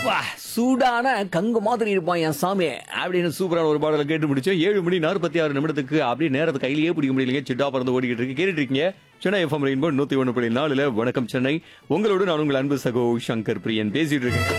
அப்பா சூடான கங்கு மாதிரி இருப்பான் என் சாமி அப்படின்னு சூப்பரான ஒரு பாடலை கேட்டு முடிச்சோம் ஏழு மணி நாற்பத்தி ஆறு நிமிடத்துக்கு அப்படியே நேரத்தை கையிலேயே பிடிக்க முடியலைங்க சிட்டா பறந்து ஓடிக்கிட்டு இருக்கு கேட்டுட்டு இருக்கீங்க சென்னை எஃப்எம் ரெயின்போ நூத்தி ஒன்று புள்ளி நாலுல வணக்கம் சென்னை உங்களோடு நான் உங்கள் அன்பு சகோ சங்கர் பிரியன் பேசிட்டு இருக்கேன்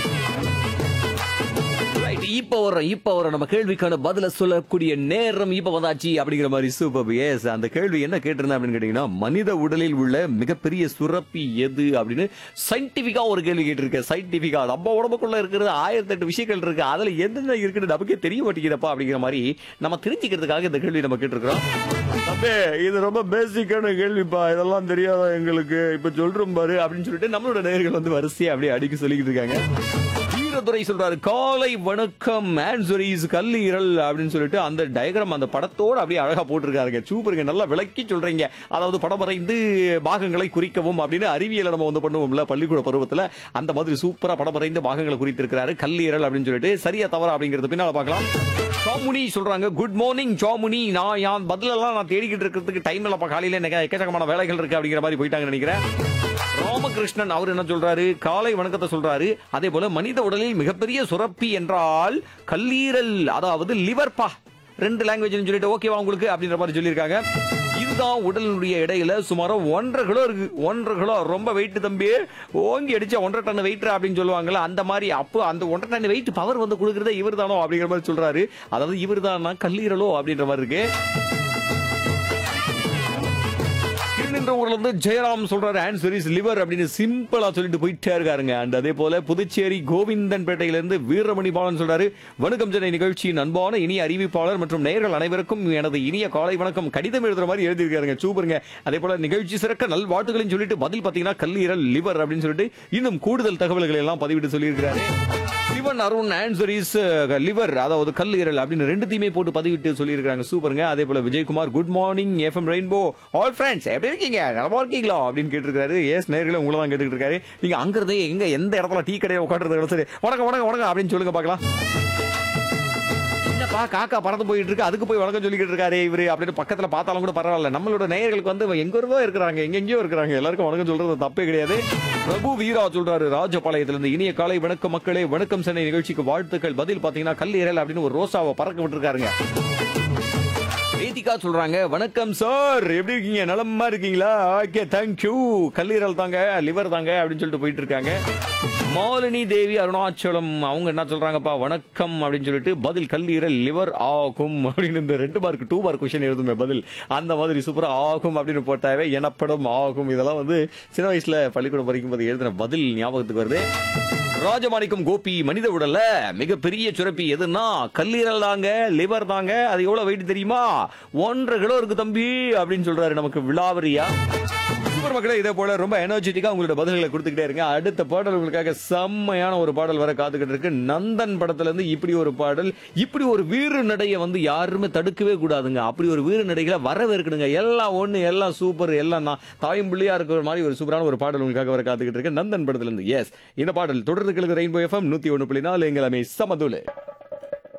Right, இப்ப வரோம் இப்ப வரோம் நம்ம கேள்விக்கான பதில சொல்லக்கூடிய நேரம் இப்ப வந்தாச்சு அப்படிங்கிற மாதிரி சூப்பர் எஸ் அந்த கேள்வி என்ன கேட்டிருந்தேன் அப்படின்னு கேட்டீங்கன்னா மனித உடலில் உள்ள மிகப்பெரிய சுரப்பி எது அப்படின்னு சயின்டிபிக்கா ஒரு கேள்வி கேட்டிருக்கேன் சயின்டிபிக்கா நம்ம உடம்புக்குள்ள இருக்கிறது ஆயிரத்தி எட்டு விஷயங்கள் இருக்கு அதுல எந்தெந்த இருக்குன்னு நமக்கே தெரிய மாட்டேங்குதப்பா அப்படிங்கிற மாதிரி நம்ம தெரிஞ்சுக்கிறதுக்காக இந்த கேள்வி நம்ம கேட்டிருக்கிறோம் தம்பி இது ரொம்ப பேசிக்கான கேள்விப்பா இதெல்லாம் தெரியாதா எங்களுக்கு இப்ப சொல்றோம் பாரு அப்படின்னு சொல்லிட்டு நம்மளோட நேயர்கள் வந்து வரிசையா அப்படியே அடிக்க சொல்லிக்கிட்டு இருக்காங்க வீரதுரை சொல்றாரு காலை வணக்கம் ஆன்சரிஸ் கல்லீரல் அப்படின்னு சொல்லிட்டு அந்த டயக்ராம் அந்த படத்தோட அப்படியே அழகா போட்டிருக்காருங்க சூப்பருங்க நல்லா விளக்கி சொல்றீங்க அதாவது படம் வரைந்து பாகங்களை குறிக்கவும் அப்படின்னு அறிவியலை நம்ம வந்து பண்ணுவோம்ல பள்ளிக்கூட பருவத்துல அந்த மாதிரி சூப்பரா படம் வரைந்து பாகங்களை குறித்திருக்கிறாரு கல்லீரல் அப்படின்னு சொல்லிட்டு சரியா தவறா அப்படிங்கறது பின்னால பார்க்கலாம் ஜாமுனி சொல்றாங்க குட் மார்னிங் ஜாமுனி நான் யான் பதிலெல்லாம் நான் தேடிக்கிட்டு இருக்கிறதுக்கு டைம் இல்லப்பா காலையில எனக்கு எக்கச்சக்கமான வேலைகள் இருக்கு அப்படிங்கிற மாதிரி போயிட்டாங்கன்னு நினைக்கிறேன் ராமகிருஷ்ணன் அவர் என்ன சொல்றாரு காலை வணக்கத்தை சொல்றாரு அதே போல மனித உடலில் மிகப்பெரிய சுரப்பி என்றால் கல்லீரல் அதாவது லிவர்பா ரெண்டு லாங்குவேஜ் சொல்லிட்டு ஓகேவா உங்களுக்கு அப்படின்ற மாதிரி சொல்லியிருக்காங்க இதுதான் உடலினுடைய இடையில சுமார் ஒன்றரை கிலோ இருக்கு ஒன்றரை கிலோ ரொம்ப வெயிட் தம்பி ஓங்கி அடிச்சா ஒன்றரை டன் வெயிட் அப்படின்னு சொல்லுவாங்கல்ல அந்த மாதிரி அப்போ அந்த ஒன்றரை டன் வெயிட் பவர் வந்து கொடுக்கறதே இவர் தானோ அப்படிங்கிற மாதிரி சொல்றாரு அதாவது இவர் தானா கல்லீரலோ அப்படின்ற மாதிரி இருக்கு திருநின்ற ஊர்ல இருந்து ஜெயராம் சொல்றாரு ஆன்சர் இஸ் லிவர் அப்படின்னு சிம்பிளா சொல்லிட்டு போயிட்டே இருக்காருங்க அண்ட் அதே போல புதுச்சேரி கோவிந்தன் பேட்டையில இருந்து வீரமணி பாலன் சொல்றாரு வணக்கம் சென்னை நிகழ்ச்சியின் அன்பான இனிய அறிவிப்பாளர் மற்றும் நேயர்கள் அனைவருக்கும் எனது இனிய காலை வணக்கம் கடிதம் எழுதுற மாதிரி எழுதியிருக்காருங்க சூப்பருங்க அதே போல நிகழ்ச்சி சிறக்க நல் வாழ்த்துக்களையும் சொல்லிட்டு பதில் பாத்தீங்கன்னா கல்லீரல் லிவர் அப்படின்னு சொல்லிட்டு இன்னும் கூடுதல் தகவல்களை எல்லாம் பதிவிட்டு சொல்லியிருக்கிறாரு Sivan Arun answer is liver அதாவது கல்லீரல் அப்படின்னு ரெண்டுத்தையுமே போட்டு பதிவிட்டு சொல்லியிருக்காங்க சூப்பருங்க அதே போல Vijayakumar good morning FM rainbow all friends எப்படி இருக்கீங்க நல்லா இருக்கீங்களா அப்படின்னு கேட்டிருக்காரு எஸ் நேர்களே உங்களை தான் கேட்டுக்கிட்டு இருக்காரு நீங்க அங்கிருந்தே எங்க எந்த இடத்துல டீ கடையை உட்காந்துருந்தாலும் சரி வணக்கம் வணக்கம் வணக்கம் அப்படின்னு சொல்லுங்க பார்க்கலாம் என்னப்பா காக்கா பறந்து போயிட்டு இருக்கு அதுக்கு போய் வணக்கம் சொல்லிக்கிட்டு இருக்காரு இவரு அப்படின்னு பக்கத்துல பார்த்தாலும் கூட பரவாயில்ல நம்மளோட நேயர்களுக்கு வந்து எங்க இருந்தோ இருக்கிறாங்க எங்கெங்கயோ இருக்கிறாங்க எல்லாருக்கும் வணக்கம் சொல்றது தப்பே கிடையாது பிரபு வீரா சொல்றாரு ராஜபாளையத்துல இருந்து இனிய காலை வணக்கம் மக்களே வணக்கம் சென்னை நிகழ்ச்சிக்கு வாழ்த்துக்கள் பதில் பாத்தீங்கன்னா கல்லீரல் அப்படின்னு ஒரு ரோசாவை பறக்க விட்டுருக்காருங்க வேதிகா சொல்றாங்க வணக்கம் சார் எப்படி இருக்கீங்க நலமா இருக்கீங்களா ஓகே தேங்க்யூ கல்லீரல் தாங்க லிவர் தாங்க அப்படின்னு சொல்லிட்டு போயிட்டு இருக்காங்க மாலினி தேவி அருணாச்சலம் அவங்க என்ன சொல்றாங்கப்பா வணக்கம் அப்படின்னு சொல்லிட்டு பதில் கல்லீரல் லிவர் ஆகும் அப்படின்னு இந்த ரெண்டு மார்க் டூ மார்க் கொஸ்டின் எழுதுமே பதில் அந்த மாதிரி சூப்பரா ஆகும் அப்படின்னு போட்டாவே எனப்படும் ஆகும் இதெல்லாம் வந்து சின்ன வயசுல பள்ளிக்கூடம் படிக்கும் போது எழுதின பதில் ஞாபகத்துக்கு வருது ராஜமாணிக்கம் கோபி மனித உடல்ல மிகப்பெரிய சுரப்பி எதுன்னா கல்லீரல் தாங்க லிவர் தாங்க அது எவ்வளவு வெயிட் தெரியுமா ஒன்றரை கிலோ இருக்கு தம்பி அப்படின்னு சொல்றாரு நமக்கு விழாவரியா சூப்பர் மக்களே இதே போல ரொம்ப எனர்ஜெட்டிக்கா உங்களோட பதில்களை கொடுத்துக்கிட்டே இருங்க அடுத்த பாடல் உங்களுக்காக செம்மையான ஒரு பாடல் வர காத்துக்கிட்டு இருக்கு நந்தன் படத்துல இருந்து இப்படி ஒரு பாடல் இப்படி ஒரு வீறு நடைய வந்து யாருமே தடுக்கவே கூடாதுங்க அப்படி ஒரு வீறு நடைகளை வரவேற்கணுங்க எல்லாம் ஒண்ணு எல்லாம் சூப்பர் எல்லாம் நான் தாயும் பிள்ளையா இருக்கிற மாதிரி ஒரு சூப்பரான ஒரு பாடல் உங்களுக்காக வர காத்துக்கிட்டு இருக்கு நந்தன் படத்துல இருந்து எஸ் இந்த பாடல் தொடர்ந்து கிழக்கு ரெயின்போ எஃப்எம் நூத்தி ஒண்ணு புள்ளி நாலு எங்கள் சமதுலே